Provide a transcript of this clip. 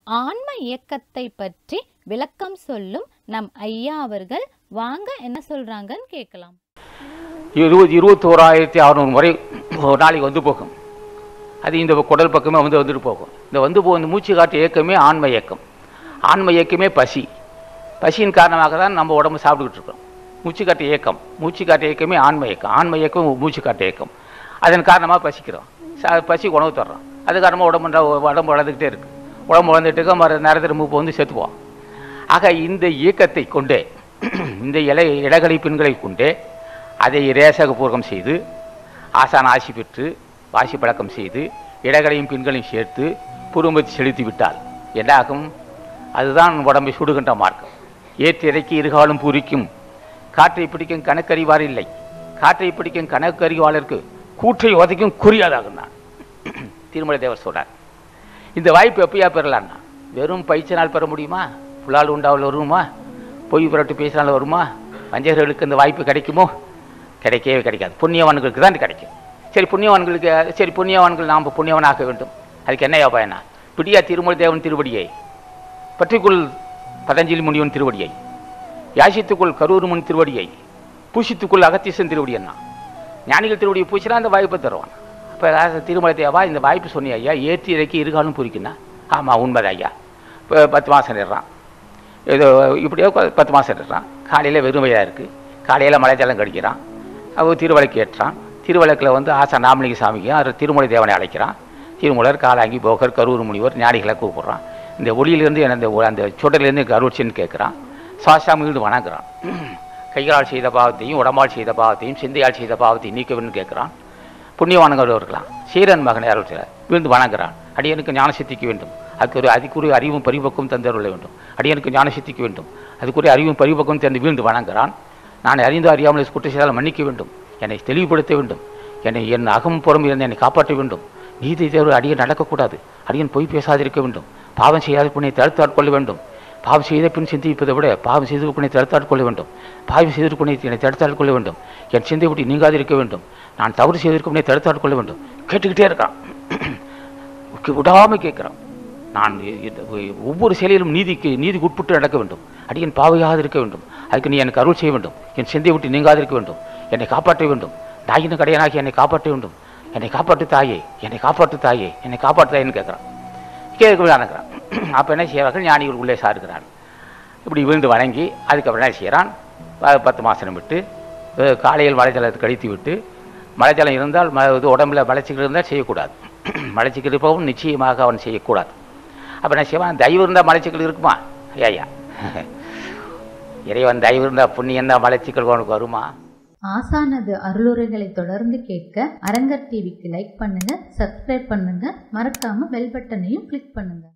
ஆன்ம இயக்கத்தை பற்றி விளக்கம் சொல்லும் நம் ஐயா அவர்கள் வாங்க என்ன சொல்றாங்கன்னு கேட்கலாம் இருபது இருபத்தோராயிரத்தி அறநூறு முறை ஒரு நாளைக்கு வந்து போகும் அது இந்த குடல் பக்கமே வந்து வந்துட்டு போகும் இந்த வந்து போ இந்த மூச்சு காட்டு இயக்கமே ஆன்ம இயக்கம் ஆன்ம இயக்கமே பசி பசியின் காரணமாக தான் நம்ம உடம்பு சாப்பிட்டுக்கிட்டு இருக்கோம் மூச்சு காட்டு இயக்கம் மூச்சு காட்டு இயக்கமே ஆன்ம இயக்கம் ஆன்ம இயக்கம் மூச்சு காட்டு இயக்கம் அதன் காரணமாக பசிக்கிறோம் சா பசி உணவு தர்றோம் அது காரணமாக உடம்பு உடம்பு வளர்ந்துக்கிட்டே இருக்கு உடம்பு வளர்ந்துட்டு இருக்க மறு நேரத்தில் மூப்பு வந்து செத்துவோம் ஆக இந்த இயக்கத்தை கொண்டே இந்த இலை இடகளை பெண்களை கொண்டே அதை ரேசக பூர்வம் செய்து ஆசான் ஆசி பெற்று வாசி பழக்கம் செய்து இடகளையும் பின்களையும் சேர்த்து புருமத்தை செலுத்தி விட்டால் என்னாகும் அதுதான் உடம்பை சுடுகின்ற மார்க்கம் ஏற்று இறக்கி இருகாலும் பூரிக்கும் காற்றை பிடிக்கும் கணக்கறிவார் இல்லை காற்றை பிடிக்கும் கணக்கறிவாளருக்கு கூற்றை உதைக்கும் குறியாதாகும் நான் திருமலை தேவர் சொல்றார் இந்த வாய்ப்பு எப்பயா பெறலான்னா வெறும் பயிற்சினால் பெற முடியுமா புலால் உண்டாவில் வருமா பொய் புரட்டு பேசினால் வருமா வஞ்சகர்களுக்கு இந்த வாய்ப்பு கிடைக்குமோ கிடைக்கவே கிடைக்காது புண்ணியவான்களுக்கு தான் இது கிடைக்கும் சரி புண்ணியவான்களுக்கு சரி புண்ணியவான்கள் நாம் புண்ணியவனாக வேண்டும் அதுக்கு என்னையா பயனா பிடியா திருமலை தேவன் திருவடியை பற்றிக்குள் பதஞ்சலி முனிவன் திருவடியை யாசித்துக்குள் கரூர் முன் திருவடியை பூசித்துக்குள் அகத்தீசன் திருவடி என்ன ஞானிகள் திருவடியை பூசினா அந்த வாய்ப்பை தருவான் இப்போ திருமலை தேவா இந்த வாய்ப்பு சொன்னிய ஐயா ஏற்றி இறக்கி இருகாலும் பூரிக்குன்னா ஆமாம் உண்மைதான் ஐயா இப்போ பத்து மாதம் நிடுறான் ஏதோ இப்படியோ கொ- பத்து மாதம் நிடுறான் காலையில் வெறும் வயதாக இருக்குது காலையில் மலைஜலம் கடிக்கிறான் அவ திருவலைக்கு ஏற்றான் திருவழக்கில் வந்து ஆசா நாமலிங்க சாமிக்கு அவர் திருமலை தேவனை அழைக்கிறான் திருமலர் காலாங்கி போகர் கரூர் முனிவர் ஞானிகளை கூப்பிடுறான் இந்த ஒளியிலேருந்து என்ன அந்த ஒ- அந்த சுடர்லேருந்து எனக்கு அருட்சின்னு கேட்குறான் சாசா மீண்டு வணங்குறான் கைகளால் செய்த பாவத்தையும் உடம்பால் செய்த பாவத்தையும் சிந்தையால் செய்த பாவத்தையும் நீக்க வேண்டும் கேட்குறான் புண்ணியவான்கள் இருக்கலாம் சீரன் மகனை அருள் வீழ்ந்து வணங்குறான் அடியனுக்கு ஞான சித்திக்க வேண்டும் அதுக்கு ஒரு அதுக்குரிய அறிவும் பரிபக்கம் தந்தருள வேண்டும் அடியனுக்கு ஞான சித்திக்க வேண்டும் அதுக்குரிய அறிவும் பரிபக்கம் தந்து வீழ்ந்து வணங்குறான் நான் அறிந்து அறியாமல் குற்ற செய்தால் மன்னிக்க வேண்டும் என்னை தெளிவுபடுத்த வேண்டும் என்னை என் அகம் புறம் இருந்து என்னை காப்பாற்ற வேண்டும் நீதி தேர்வு அடியன் நடக்கக்கூடாது அடியன் பொய் பேசாதிருக்க வேண்டும் பாவம் செய்யாத புண்ணியை தடுத்தாட்கொள்ள வேண்டும் பாவம் செய்த பின் சிந்திப்பதை விட பாவம் செய்த புண்ணியை தடுத்தாட்கொள்ள வேண்டும் பாவம் செய்த புண்ணியை என்னை தடுத்தாட்கொள்ள வேண்டும் என் சிந்தை விட்டு நீங்காதிருக்க வேண்டும் நான் தவறு செய்திருக்க புண்ணியை தடுத்தாட்கொள்ள வேண்டும் கேட்டுக்கிட்டே இருக்கான் விடாமல் கேட்குறான் நான் இ- இந்த ஒவ்வொரு செயலிலும் நீதிக்கு நீதிக்கு உட்பட்டு நடக்க வேண்டும் அடியன் பாவையாக இருக்க வேண்டும் அதுக்கு நீ எனக்கு அருள் செய்ய வேண்டும் என் சிந்தை விட்டு நீங்காதிருக்க வேண்டும் என்னை காப்பாற்ற வேண்டும் தாயினும் கடையனாகி என்னை காப்பாற்ற வேண்டும் என்னை காப்பாற்று தாயே என்னை காப்பாற்று தாயே என்னை காப்பாற்று தாயேன்னு கேட்குறான் கேட்க நடக்கிறான் அப்போ என்ன செய்வார்கள் ஞானிகள் உள்ளே சாருகிறான் இப்படி விழுந்து வணங்கி அதுக்கப்புறம் என்ன செய்கிறான் ப- பத்து மாதம் விட்டு அஹ், காலையில் மலைஜலத்தை கழித்து விட்டு மலைஜலம் இருந்தால் ம இது உடம்புல மலைச்சிக்கல் இருந்தால் செய்யக்கூடாது மலைச்சிக்கல் இருப்பவும் நிச்சயமாக அவன் செய்யக்கூடாது அப்போ என்ன செய்வான் தயவு இருந்தால் மலைச்சிக்கல் இருக்குமா ஐயா இறைவன் தயவு இருந்தால் புண்ணியம் தான் மலைச்சிக்கல் உனக்கு வருமா ஆசானது அருளுரைகளை தொடர்ந்து கேட்க அரங்கர் டிவிக்கு லைக் பண்ணுங்க சப்ஸ்கிரைப் பண்ணுங்க மறக்காம பெல் பட்டனையும் கிளிக் பண்ணுங்க